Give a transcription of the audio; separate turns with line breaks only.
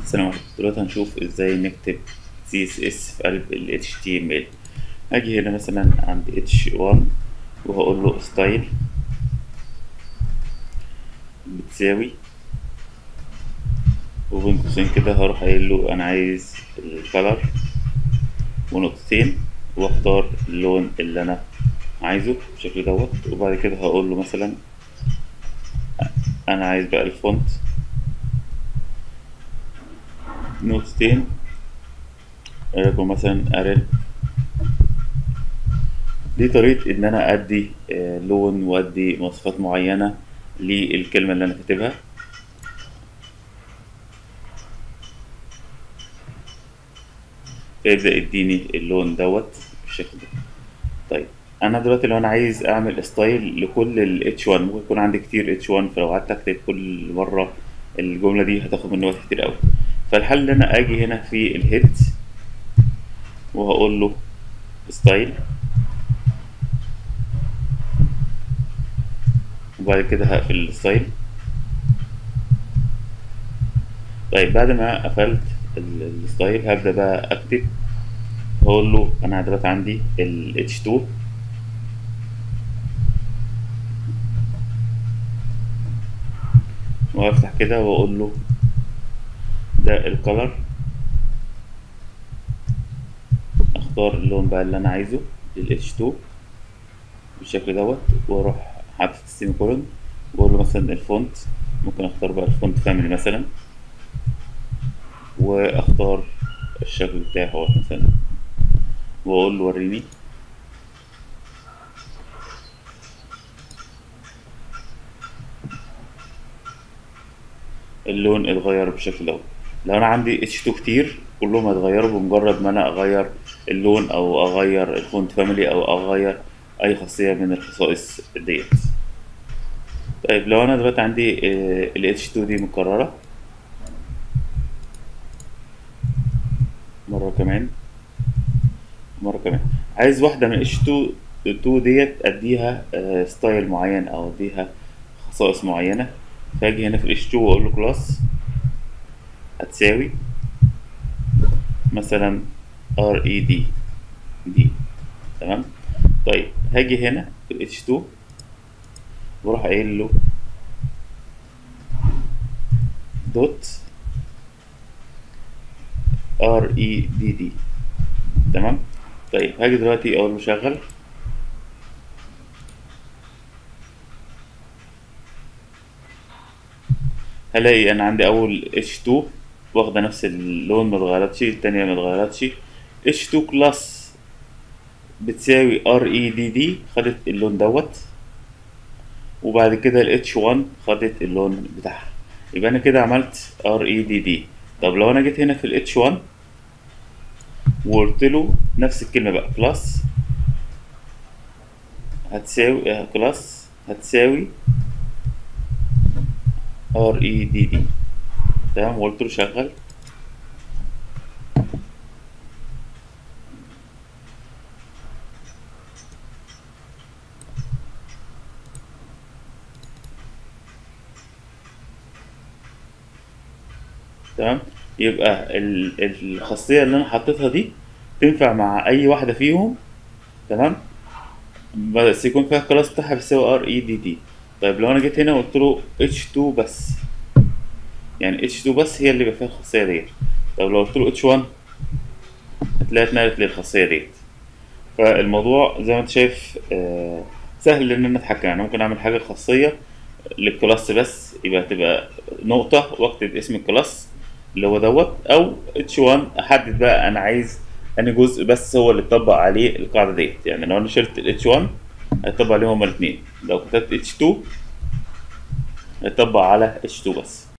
السلام عليكم دلوقتي هنشوف ازاي نكتب CSS في قلب ال HTML هاجي هنا مثلا عند H1 وهقول له ستايل بتساوي وبين قوسين كده هروح قايل له انا عايز الكلر ونقطتين واختار اللون اللي انا عايزه بالشكل دوت وبعد كده هقول له مثلا انا عايز بقى الفونت نقطتين يكون مثلا ارل دي طريقة ان انا ادي آه، لون وادي مواصفات معينة للكلمة اللي انا كاتبها فيبدأ يديني اللون دوت بالشكل ده طيب انا دلوقتي لو انا عايز اعمل ستايل لكل ال H1 ممكن يكون عندي كتير H1 فلو قعدت اكتب كل مرة الجملة دي هتاخد مني وقت كتير قوي فالحل ان انا اجي هنا في الهيد وهقول له ستايل وبعد كده هقفل الستايل طيب بعد ما قفلت ال- الستايل هبدأ بقى اكتب هقول له انا دلوقتي عندي ال H2 وافتح كده واقول له ده الكلر اختار اللون بقى اللي انا عايزه لل H2 بالشكل دوت واروح حاطط السيمي كولون واقول له مثلا الفونت ممكن اختار بقى الفونت فاميلي مثلا واختار الشكل بتاعه هو مثلا واقول له وريني اللون اتغير بالشكل دوت لو انا عندي H2 كتير كلهم هيتغيروا بمجرد ما انا اغير اللون او اغير الفونت فاميلي او اغير اي خاصية من الخصائص ديت طيب لو انا دلوقتي عندي ال H2 دي مكررة مرة كمان مرة كمان عايز واحدة من H2 2 ديت اديها آه، ستايل معين او اديها خصائص معينة فاجي هنا في ال H2 واقول له كلاس هتساوي مثلا ار اي دي دي تمام طيب هاجي هنا في ال H2 واروح قايل له دوت ار اي دي دي تمام طيب هاجي دلوقتي اقول له شغل هلاقي انا عندي اول H2 واخده نفس اللون ما اتغيرتش التانية ما اتغيرتش H2 كلاس بتساوي ار اي دي دي خدت اللون دوت وبعد كده ال H1 خدت اللون بتاعها يبقى انا كده عملت ار اي دي دي طب لو انا جيت هنا في ال H1 وقلت له نفس الكلمة بقى كلاس هتساوي كلاس هتساوي ار اي دي دي تمام وقلت له شغل تمام يبقى ال- الخاصية اللي أنا حطيتها دي تنفع مع أي واحدة فيهم تمام بس يكون فيها الكلاس بتاعها بيساوي ار اي دي دي طيب لو أنا جيت هنا وقلت له اتش 2 بس يعني اتش 2 بس هي اللي بيبقى فيها الخاصية ديت طب لو قلت له اتش 1 هتلاقي اتنقلت للخاصية ديت فالموضوع زي ما انت شايف آه، سهل ان انا اتحكم يعني ممكن اعمل حاجة خاصية للكلاس بس يبقى تبقى نقطة واكتب اسم الكلاس اللي هو دوت او اتش 1 احدد بقى انا عايز اني جزء بس هو اللي اتطبق عليه القاعدة ديت يعني لو انا شلت الاتش 1 هيطبق عليهم هما الاثنين لو كتبت اتش 2 هيطبق على اتش 2 بس